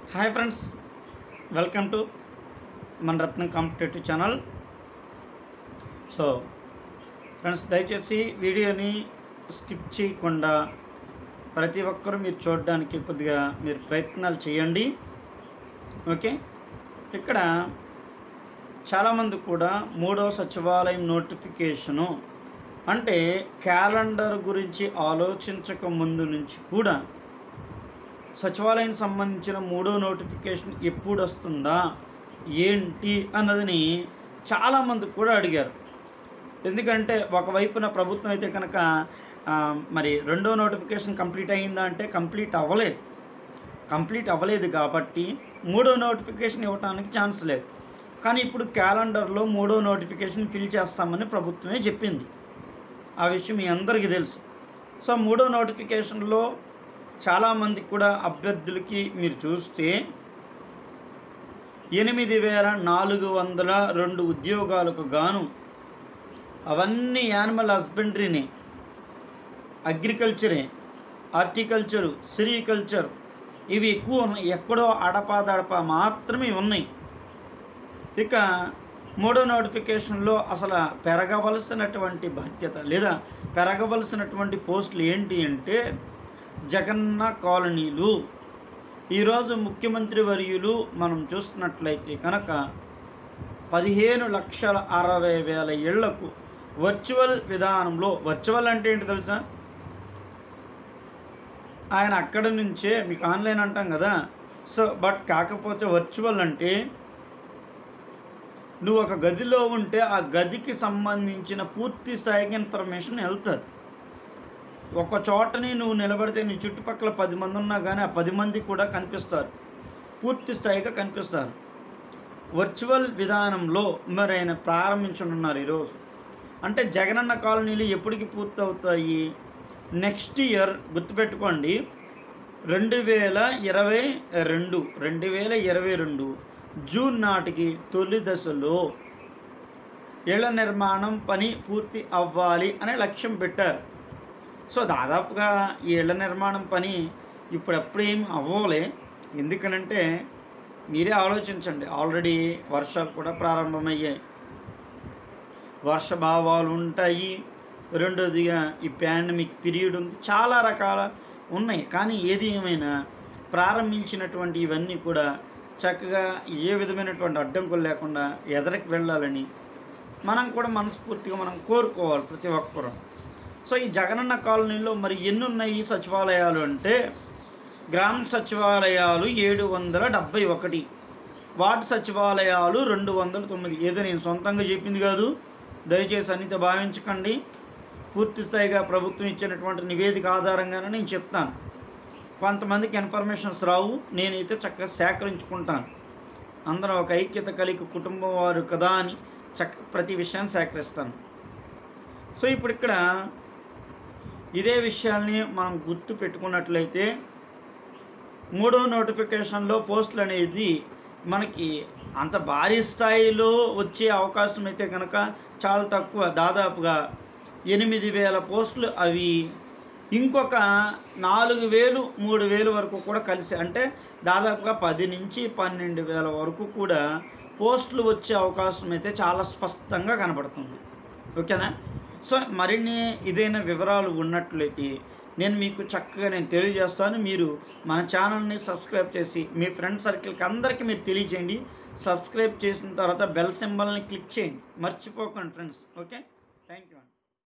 hi friends welcome to మన Ratnam competitive channel so friends దయచేసి వీడియోని స్కిప్ చేయకుండా ప్రతి ఒక్కరూ మీరు చూడడానికి కొద్దిగా మీరు ప్రయత్నాలు చేయండి ఓకే ఇక్కడ చాలామంది కూడా మూడవ సచివాలయం నోటిఫికేషను అంటే క్యాలెండర్ గురించి ఆలోచించక ముందు నుంచి కూడా సచివాలయం సంబంధించిన మూడో నోటిఫికేషన్ ఎప్పుడు వస్తుందా ఏంటి అన్నదని చాలామంది కూడా అడిగారు ఎందుకంటే ఒకవైపున ప్రభుత్వం అయితే కనుక ఆ, మరి రెండో నోటిఫికేషన్ కంప్లీట్ అయ్యిందా అంటే కంప్లీట్ అవ్వలేదు కంప్లీట్ అవ్వలేదు కాబట్టి మూడో నోటిఫికేషన్ ఇవ్వడానికి ఛాన్స్ లేదు కానీ ఇప్పుడు క్యాలెండర్లో మూడో నోటిఫికేషన్ ఫిల్ చేస్తామని ప్రభుత్వమే చెప్పింది ఆ విషయం మీ అందరికీ తెలుసు సో మూడో నోటిఫికేషన్లో చాలామంది కూడా అభ్యర్థులకి మీరు చూస్తే ఎనిమిది వేల నాలుగు వందల రెండు ఉద్యోగాలకు గాను అవన్నీ యానిమల్ హస్బెండరీనే అగ్రికల్చరే హార్టికల్చరు సిరికల్చర్ ఇవి ఎక్కువ ఉన్నాయి ఎక్కడో అడపాదడప మాత్రమే ఉన్నాయి ఇక మూడో నోటిఫికేషన్లో అసలు పెరగవలసినటువంటి బాధ్యత లేదా పెరగవలసినటువంటి పోస్టులు ఏంటి అంటే జగన్న కాలనీలు ఈరోజు ముఖ్యమంత్రి వర్యులు మనం చూస్తున్నట్లయితే కనుక పదిహేను లక్షల అరవై వేల ఇళ్లకు వర్చువల్ విధానంలో వర్చువల్ అంటే ఏంటి తెలుసా ఆయన అక్కడి నుంచే మీకు ఆన్లైన్ అంటాం కదా సో బట్ కాకపోతే వర్చువల్ అంటే నువ్వు ఒక గదిలో ఉంటే ఆ గదికి సంబంధించిన పూర్తి స్థాయికి ఇన్ఫర్మేషన్ వెళ్తుంది ఒక చోటని నువ్వు నిలబడితే నీ చుట్టుపక్కల పది మంది ఉన్నా కానీ ఆ పది మంది కూడా కనిపిస్తారు పూర్తి స్థాయిగా కనిపిస్తారు వర్చువల్ విధానంలో మరి ఆయన ప్రారంభించనున్నారు ఈరోజు అంటే జగనన్న కాలనీలు ఎప్పటికి పూర్తవుతాయి నెక్స్ట్ ఇయర్ గుర్తుపెట్టుకోండి రెండు వేల ఇరవై రెండు రెండు వేల ఇరవై రెండు జూన్ నాటికి తొలి దశలో ఇళ్ల నిర్మాణం పని పూర్తి అవ్వాలి అనే లక్ష్యం పెట్టారు సో దాదాపుగా ఈ ఇళ్ల నిర్మాణం పని ఇప్పుడప్పుడు ఏం అవ్వలే ఎందుకనంటే మీరే ఆలోచించండి ఆల్రెడీ వర్షాలు కూడా ప్రారంభమయ్యాయి వర్షభావాలు ఉంటాయి రెండోదిగా ఈ పాండమిక్ పీరియడ్ ఉంది చాలా రకాల ఉన్నాయి కానీ ఏది ఏమైనా ప్రారంభించినటువంటి ఇవన్నీ కూడా చక్కగా ఏ విధమైనటువంటి అడ్డంకులు లేకుండా ఎదరికి వెళ్ళాలని మనం కూడా మనస్ఫూర్తిగా మనం కోరుకోవాలి ప్రతి ఒక్కరూ సో ఈ జగనన్న కాలనీలో మరి ఎన్ని ఉన్నాయి సచివాలయాలు అంటే గ్రామ సచివాలయాలు ఏడు వందల డెబ్బై ఒకటి వార్డు సచివాలయాలు రెండు వందల తొమ్మిది ఏదో నేను సొంతంగా చెప్పింది కాదు దయచేసి అన్నిత భావించకండి పూర్తి స్థాయిగా ప్రభుత్వం ఇచ్చినటువంటి నివేదిక ఆధారంగానే నేను చెప్తాను కొంతమందికి ఇన్ఫర్మేషన్స్ రావు నేనైతే చక్కగా సేకరించుకుంటాను అందరం ఒక ఐక్యత కలిగి కుటుంబం వారు కదా అని చక్క ప్రతి విషయాన్ని సేకరిస్తాను సో ఇప్పుడు ఇక్కడ ఇదే విషయాల్ని మనం గుర్తు పెట్టుకున్నట్లయితే మూడో నోటిఫికేషన్లో పోస్టులు అనేది మనకి అంత భారీ స్థాయిలో వచ్చే అవకాశం అయితే కనుక చాలా తక్కువ దాదాపుగా ఎనిమిది వేల పోస్టులు అవి ఇంకొక నాలుగు వేలు మూడు వేలు వరకు కూడా కలిసి అంటే దాదాపుగా పది నుంచి పన్నెండు వేల వరకు కూడా పోస్టులు వచ్చే అవకాశం అయితే చాలా స్పష్టంగా కనబడుతుంది ఓకేనా సో మరిన్ని ఇదైన వివరాలు ఉన్నట్లయితే నేను మీకు చక్కగా నేను తెలియజేస్తాను మీరు మన ఛానల్ని సబ్స్క్రైబ్ చేసి మీ ఫ్రెండ్ సర్కిల్కి అందరికీ మీరు తెలియచేయండి సబ్స్క్రైబ్ చేసిన తర్వాత బెల్ సింబల్ని క్లిక్ చేయండి మర్చిపోకండి ఫ్రెండ్స్ ఓకే థ్యాంక్ యూ అండి